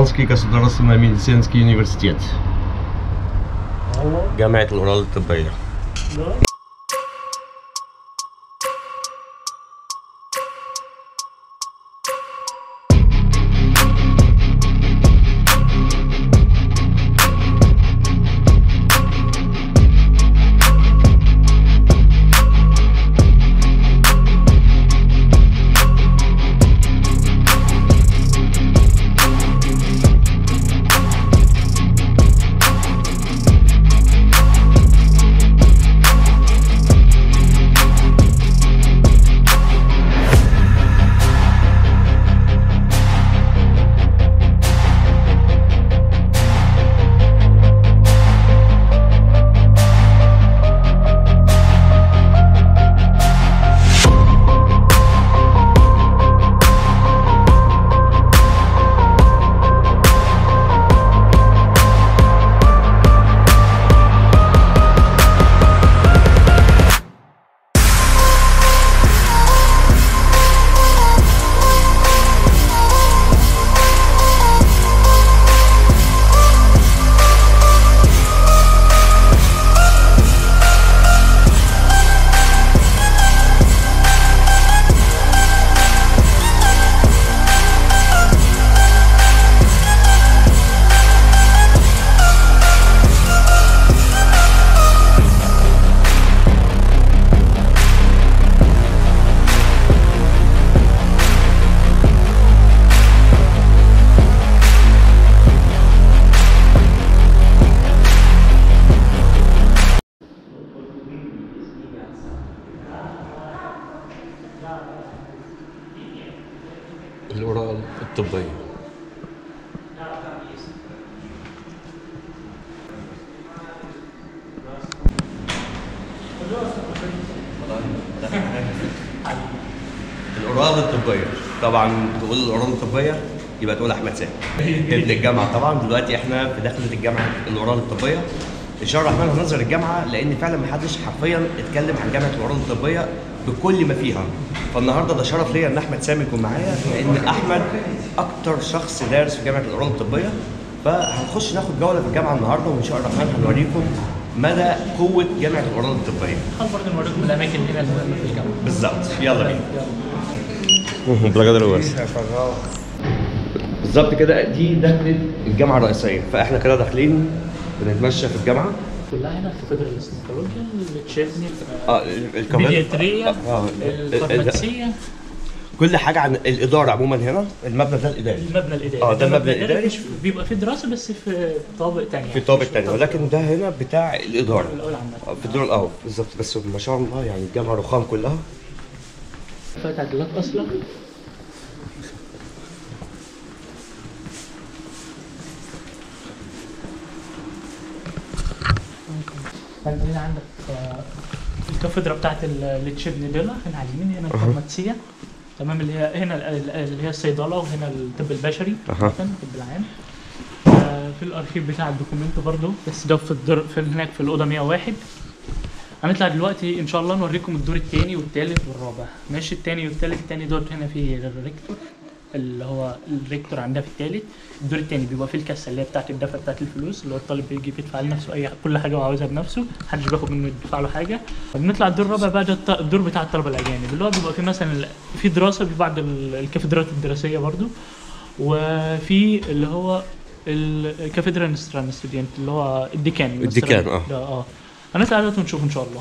Казанский государственный медицинский университет. جامعة الأورال الطبية. الأورال الطبية. الأورال الطبية طبعا تقول الأورال الطبية يبقى تقول أحمد سامي ابن الجامعة طبعا دلوقتي احنا في دخلة الجامعة الأورال الطبية إن شاء الله الرحمن هنظهر الجامعة لأن فعلا محدش حرفيا اتكلم عن جامعة الأورال الطبية بكل ما فيها فالنهارده ده شرف ليا ان احمد سامي يكون معايا لان احمد اكتر شخص دارس في جامعه الاورال الطبيه فهنخش ناخد جوله في الجامعه النهارده وان شاء الله الرحمن هنوريكم مدى قوه جامعه الاورال الطبيه خل برضه نوريكم الاماكن هنا المهمه في الجامعه بالظبط يلا بينا يلا. благодарю вас بالظبط كده دي دخلة الجامعة الرئيسية فاحنا كده داخلين بنتمشى في الجامعة كلها هنا كاتدرال الاستنتولوجيا التشيفني اه الكمان البيدياتريا آه. الفارماسيه كل حاجة عن الإدارة عموما هنا المبنى ده الإداري المبنى الاداري آه، ده المبنى الإداري. مش- بيبقى فيه دراسه بس في طابق تاني في الطابق الثاني ولكن ده هنا بتاع الإدارة الاول عامه في الدور الأول بالظبط بس ما شاء الله يعني الجامعة رخام كلها فيها تعديلات اصلا فانت هنا عندك آه، الكافيدرا بتاعت ال- التشيبني ديلا هنا على اليمين هنا الفارماسيه تمام اللي هي هنا ال- ال- اللي هي الصيدله وهنا الطب البشري أها. الطب العام آه، في الارشيف بتاع الدوكيومنت برضو بس ده في الدر في هناك في الاوضه 101 هنطلع دلوقتي ان شاء الله نوريكم الدور الثاني والثالث والرابع ماشي الثاني والثالث الثاني دور هنا في الريكتور اللي هو الريكتور عندها في الثالث الدور الثاني بيبقى فيه الكاسه اللي هي بتاعت الدفع بتاعت الفلوس اللي هو الطالب بيجي بيدفع لنفسه اي كل حاجه هو عاوزها بنفسه محدش بياخد منه يدفع له حاجه بنطلع الدور الرابع بقى ده الط- الدور بتاع الطلبه الاجانب اللي هو بيبقى فيه مثلا ال- في دراسه في بعض ال- الكاتدرات الدراسيه برضو وفي اللي هو الكافيدرا نستران ستودينت اللي هو الديكان الديكان، اه. ده اه هنطلع دلوقتي ونشوف ان شاء الله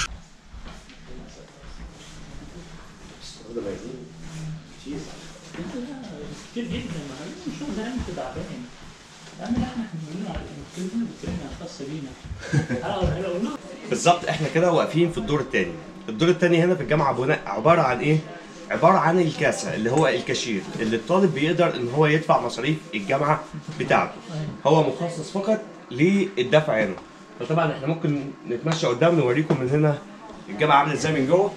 كتير جدا ما هو شو ده انت تعبان اعمل احنا بنقول على الكلمه الكلمه خاصه بينا انا قلنا بالظبط احنا كده واقفين في الدور الثاني الدور الثاني هنا في الجامعه بناء عباره عن ايه عباره عن الكاسه اللي هو الكاشير اللي الطالب بيقدر ان هو يدفع مصاريف الجامعه بتاعته هو مخصص فقط للدفع هنا فطبعا احنا ممكن نتمشى قدام نوريكم من هنا الجامعه عامله ازاي من جوه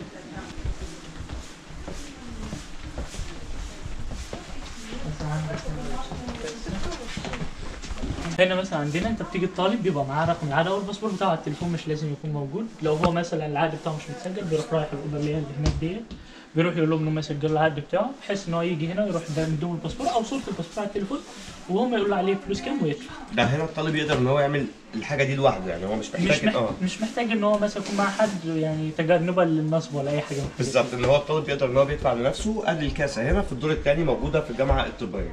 هنا مثلا عندنا انت بتيجي الطالب بيبقى معاه رقم العاده او الباسبور بتاعه على التليفون مش لازم يكون موجود لو هو مثلا العقد بتاعه مش متسجل بيروح رايح الاوضه اللي هي اللي هناك ديت بيروح يقول لهم ان هم يسجلوا العقد بتاعه بحيث ان هو يجي هنا يروح ده مديهم الباسبور او صوره الباسبور على التليفون وهم يقولوا عليه فلوس كام ويدفع ده هنا الطالب يقدر ان هو يعمل الحاجه دي لوحده يعني هو مش مش محتاج مح... اه مش محتاج ان هو مثلا يكون مع حد يعني تجنبا للنصب ولا اي حاجه من الحاجات دي. بالظبط ان هو الطالب يقدر ان هو بيدفع لنفسه قبل الكاسه هنا في الدور الثاني موجوده في الجامعه الطبيه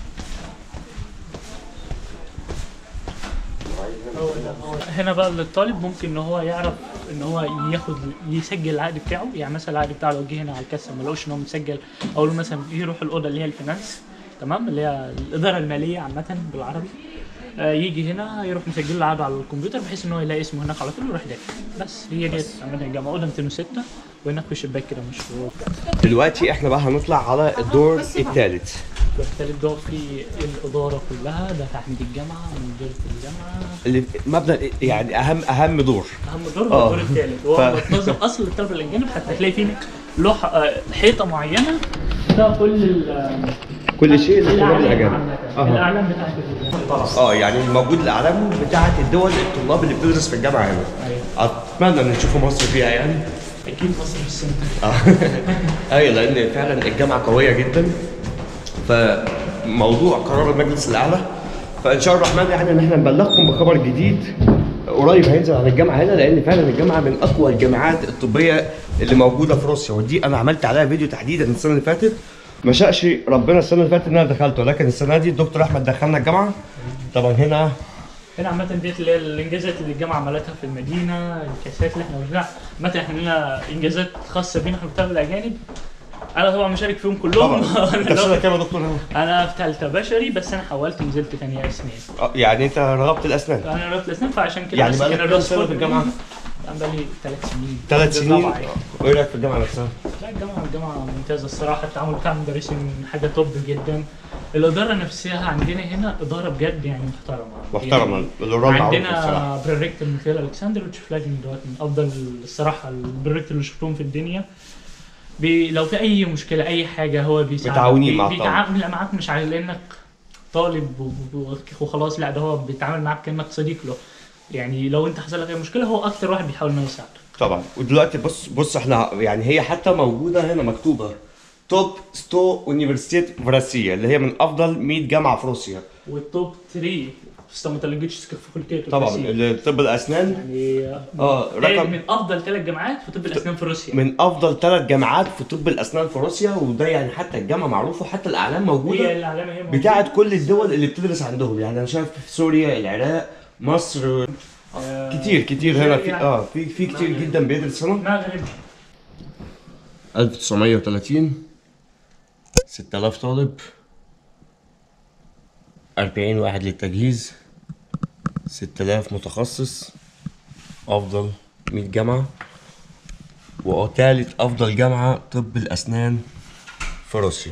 هو ده هو ده. هنا بقى الطالب ممكن ان هو يعرف ان هو ياخد يسجل العقد بتاعه يعني مثلا العقد بتاعه لو جه هنا على الكاسه ما لقوش ان هو مسجل او له مثلا يروح الاوضه اللي هي الفينانس تمام اللي هي الاداره الماليه عامه بالعربي آه، يجي هنا يروح مسجل العقد على الكمبيوتر بحيث ان هو يلاقي اسمه هناك على طول ويروح دافع بس هي ديت عامه الجامعه اوضه 206 وهناك في الشباك كده مشهور دلوقتي احنا بقى هنطلع على الدور الثالث والثالث ده فيه الاداره كلها ده تحميد الجامعه مديره الجامعه اللي مبنى يعني اهم اهم دور اهم دور آه. هو الدور الثالث هو ف- بتنظم اصل الطلبه الاجانب حتى تلاقي فيه لوحه آه، حيطه معينه فيها كل ال- كل شيء للطلاب الأعلام الاجانب عامة. أها. الاعلام بتاعت الطلبه اه يعني موجود الاعلام بتاعه الدول الطلاب اللي بتدرس في الجامعه هنا ايوه اتمنى ان نشوفوا مصر فيها يعني اكيد مصر في السنتر آه. ايوه لان فعلا الجامعه قويه جدا فموضوع قرار المجلس الاعلى فان شاء الله الرحمن يعني ان احنا نبلغكم بخبر جديد قريب هينزل عن الجامعه هنا لان فعلا الجامعه من اقوى الجامعات الطبيه اللي موجوده في روسيا ودي انا عملت عليها فيديو تحديدا السنه اللي فاتت ما شاءش ربنا السنه اللي فاتت ان انا دخلته لكن السنه دي الدكتور احمد دخلنا الجامعه طبعا هنا هنا عامة ديت اللي هي الانجازات اللي الجامعه عملتها في المدينه الكاسات اللي احنا قلناها عامة احنا لنا انجازات خاصه بينا احنا الطلبه الاجانب انا طبعا مشارك فيهم كلهم طبعا انت في سنه كام يا دكتور هنا؟ انا في ثالثه بشري بس انا حولت نزلت ثانيه اسنان آه، يعني انت رغبت الاسنان انا رحت الاسنان فعشان كده يعني بس بقالك كان كام الراس سنه في فوق الجامعه؟ انا بقالي ثلاث سنين ثلاث في سنين الرابعة يعني. وايه رايك في الجامعه نفسها؟ لا الجامعه الجامعه ممتازه الصراحه التعامل بتاع المدرسين حاجه توب جدا الاداره نفسها عندنا هنا اداره بجد يعني محترمه محترمه يعني الاورال معروف بصراحه عندنا بريركتور ميخائيل الكسندروفيتش فلاجن دوت من افضل الصراحه البريركتور اللي شفتهم في الدنيا بي لو في اي مشكله اي حاجه هو بيساعدك متعاونين مع بي- بيتعامل معاك مش على انك طالب و- و- وخلاص لا ده هو بيتعامل معاك كانك صديق له يعني لو انت حصل لك اي مشكله هو اكتر واحد بيحاول انه يساعدك طبعا ودلوقتي بص بص احنا يعني هي حتى موجوده هنا مكتوبه توب 100 университет в России اللي هي من افضل 100 جامعه في روسيا والتوب 3 في ستوماتولوجيتسك فاكولتيت طبعا اللي طب الاسنان يعني اه هي رقم من افضل ثلاث جامعات في طب الاسنان في روسيا من افضل ثلاث جامعات في طب الاسنان في روسيا وده يعني حتى الجامعه معروفه حتى الاعلام هي موجوده العلامه هي موجودة. بتاعت كل الدول اللي بتدرس عندهم يعني انا شايف في سوريا العراق مصر آه، كتير كتير هنا في يعني اه في في كتير جدا بيدرس هنا مغرب 1930 6000 طالب 40 واحد للتجهيز 6000 متخصص افضل 100 جامعه وثالث افضل جامعه طب الاسنان في روسيا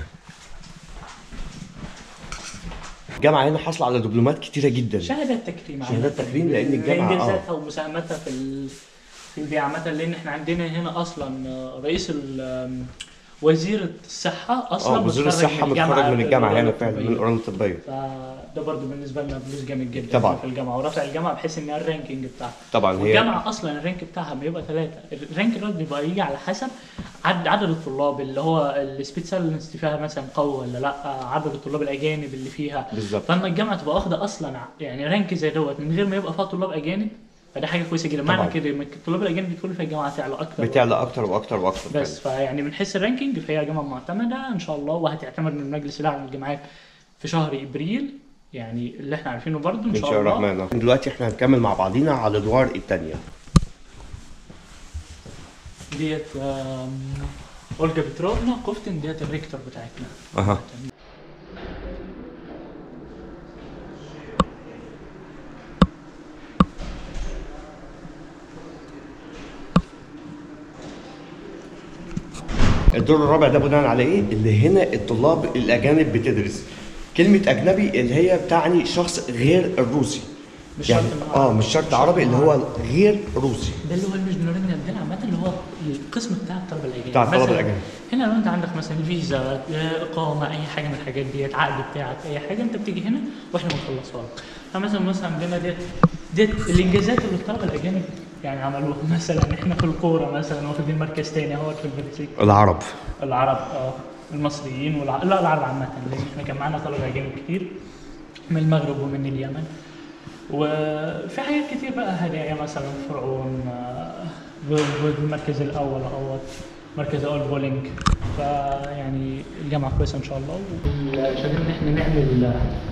الجامعه هنا حاصله على دبلومات كتيره جدا شهادات تكريم عامة. شهادات تكريم لأن الجامعة، آه. انجازاتها ومساهمتها في ال... في البيئة عامة لان احنا عندنا هنا اصلا آه، رئيس ال... آم، وزير الصحة اصلا اه وزير متخرج الصحه متخرج من الجامعه هنا فعلا من الاورال الطبيه فده برضه بالنسبة لنا فلوس جامد جدا طبعا. في الجامعة ورفع الجامعة بحيث ان الرانكينج بتاعها طبعا هي والجامعة اصلا الرانك بتاعها بيبقى ثلاثة الرانك ده بيبقى يجي على حسب عدد عدد الطلاب اللي هو السبيتسالنس فيها مثلا قوي ولا لا عدد الطلاب الاجانب اللي فيها بالظبط فلما الجامعه تبقى واخده اصلا ع- يعني رانك زي دوت من غير ما يبقى فيها طلاب اجانب فده حاجه كويسه جدا طبعاً. معنى كده إن الطلاب الاجانب بيدخلوا في الجامعه تعلى اكتر بتعلى اكتر واكتر واكتر بس فيعني من حيث الرانكينج فهي جامعه معتمده ان شاء الله وهتعتمد من المجلس الاعلى للجامعات في شهر ابريل يعني اللي احنا عارفينه برضو ان ان شاء شاء الله الرحمن دلوقتي احنا هنكمل مع بعضينا على الادوار الثانيه ديت آم، اولجا بتروفنا كوفتن ديت الريكتور بتاعتنا اها الدور الرابع ده بناء على ايه؟ اللي هنا الطلاب الاجانب بتدرس. كلمة أجنبي اللي هي بتعني شخص غير الروسي. مش يعني شرط إن هو اه عربي. مش شرط عربي اللي هو غير روسي. ده اللي هو المجنورين عندنا عامة اللي هو القسم بتاع الطلبة الأجانب بتاع الطلبة مثلاً الأجانب. هنا لو أنت عندك مثلا فيزا آه، إقامة أي حاجة من الحاجات ديت عقد بتاعك أي حاجة أنت بتيجي هنا وإحنا بنخلصها لك فمثلا مثلا عندنا ديت ديت الإنجازات اللي الطلبة الأجانب يعني عملوها مثلا احنا في الكوره مثلا واخدين مركز تاني اهو في المكسيك العرب العرب اه المصريين والع... لا العرب عامة لأن احنا كان معانا طلبة أجانب كتير من المغرب ومن اليمن وفي حاجات كتير بقى هدايا مثلا فرعون آه، بالمركز الأول أهوت مركز أول بولينج فيعني الجامعة كويسة إن شاء الله شغالين إن احنا نعمل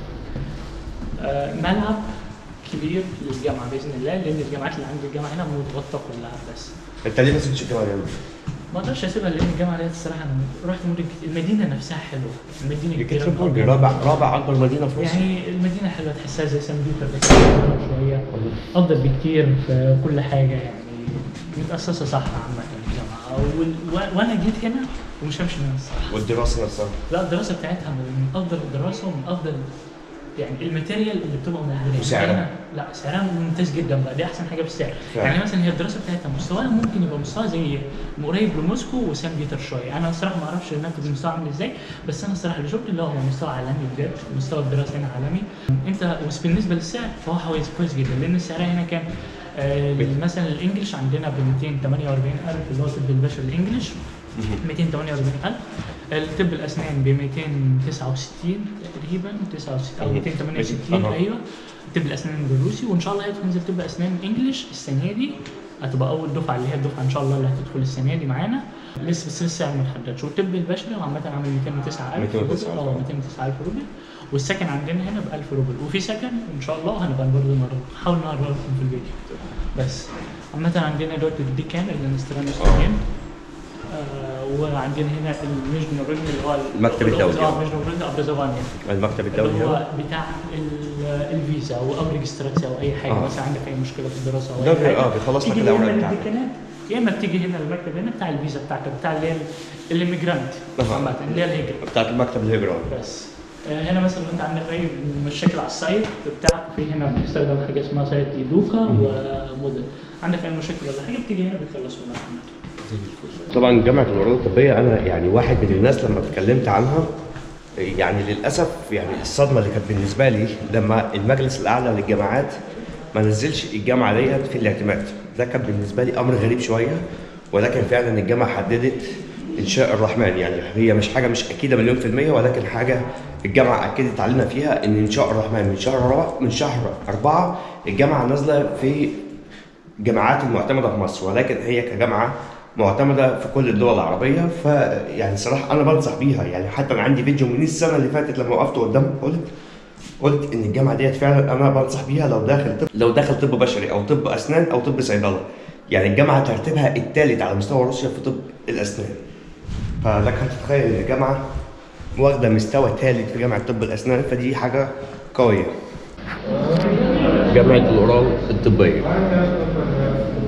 آه، ملعب كبير للجامعة بإذن الله لأن الجامعات اللي عند الجامعة هنا متغطى كلها بس انت ليه ما سبتش الجامعه دي؟ ما اقدرش اسيبها لان الجامعه ديت الصراحه انا رحت مدن كتير المدينه نفسها حلوه المدينه كبيره بيتربورج رابع رابع اكبر مدينه في مصر يعني المدينه حلوه تحسها زي سان بيتر بس أكبر شويه افضل بكتير في كل حاجه يعني متاسسه صح عامه الجامعه وال- و- وانا جيت هنا ومش همشي منها الصراحه والدراسه نفسها لا الدراسه بتاعتها من افضل الدراسه ومن افضل يعني الماتيريال اللي بتبقى موجوده وسعرها؟ هنا لا سعرها ممتاز جدا بقى دي احسن حاجه في السعر فعلا. يعني مثلا هي الدراسه بتاعتها مستواها ممكن يبقى مستوى زي قريب لموسكو وسان بيتر شويه انا الصراحه ما اعرفش انها بتبقى مستوى عامل ازاي بس انا الصراحه اللي شفت اللي هو مستوى عالمي بجد مستوى الدراسه هنا عالمي انت بس بالنسبه للسعر فهو كويس كويس جدا لان السعر هنا كان آه مثلا الانجليش عندنا ب 248000 اللي هو طب البشر الانجليش 248000 الطب الاسنان ب 269 تقريبا 69 او 268 أها. ايوه طب الاسنان بالروسي وان شاء الله هتنزل طب اسنان انجلش السنه دي هتبقى اول دفعه اللي هي الدفعه ان شاء الله اللي هتدخل السنه دي معانا لسه بس لسه السعر ما اتحددش والطب البشري عامه عامل 209000 روبل 209,000. اه 209000 روبل والسكن عندنا هنا ب 1000 روبل وفي سكن ان شاء الله هنبقى برضه نحاول نعرض لكم في الفيديو بس عامة عندنا دلوقتي الديكان اللي نستلم مستلمين آه وعندنا هنا المجد نورين اللي هو المكتب الدولي. اه مجد نورين ابرزوانيا المكتب الدولي اللي هو هنا بتاع ال- الفيزا او او ريجستراسيون او اي حاجه آه. مثلا عندك اي مشكله في الدراسه او ده اي بي- حاجه اه بيخلص لك تيجي الاوراق يا اما بتاعتك للديكانات يا اما بتيجي هنا المكتب هنا بتاع الفيزا بتاعتك بتاع اللي هي الاميجرانت أها. عامه اللي هي الهجره بتاعت المكتب الهجره بس آه، هنا مثلا لو انت عندك اي مشاكل على السايت بتاعك في هنا بنستخدم حاجه اسمها سايت ايدوكا وموديل عندك اي مشاكل ولا حاجه بتيجي هنا بتخلصوا منها طبعا جامعه العلوم الطبيه انا يعني واحد من الناس لما اتكلمت عنها يعني للاسف يعني الصدمه اللي كانت بالنسبه لي لما المجلس الاعلى للجامعات ما نزلش الجامعه ديت في الاعتماد ده كان بالنسبه لي امر غريب شويه ولكن فعلا الجامعه حددت انشاء الرحمن يعني هي مش حاجه مش اكيده مليون في الميه ولكن حاجه الجامعه اكدت علينا فيها ان انشاء الرحمن من شهر رابع من شهر اربعه الجامعه نازله في جامعات المعتمده في مصر ولكن هي كجامعه معتمده في كل الدول العربيه فيعني صراحه انا بنصح بيها يعني حتى انا عندي فيديو من السنه اللي فاتت لما وقفت قدام قلت قلت ان الجامعه ديت فعلا انا بنصح بيها لو داخل طب لو داخل طب بشري او طب اسنان او طب صيدله يعني الجامعه ترتيبها الثالث على مستوى روسيا في طب الاسنان فلك ان تتخيل ان الجامعه واخده مستوى ثالث في جامعه طب الاسنان فدي حاجه قويه جامعه الاورال الطبيه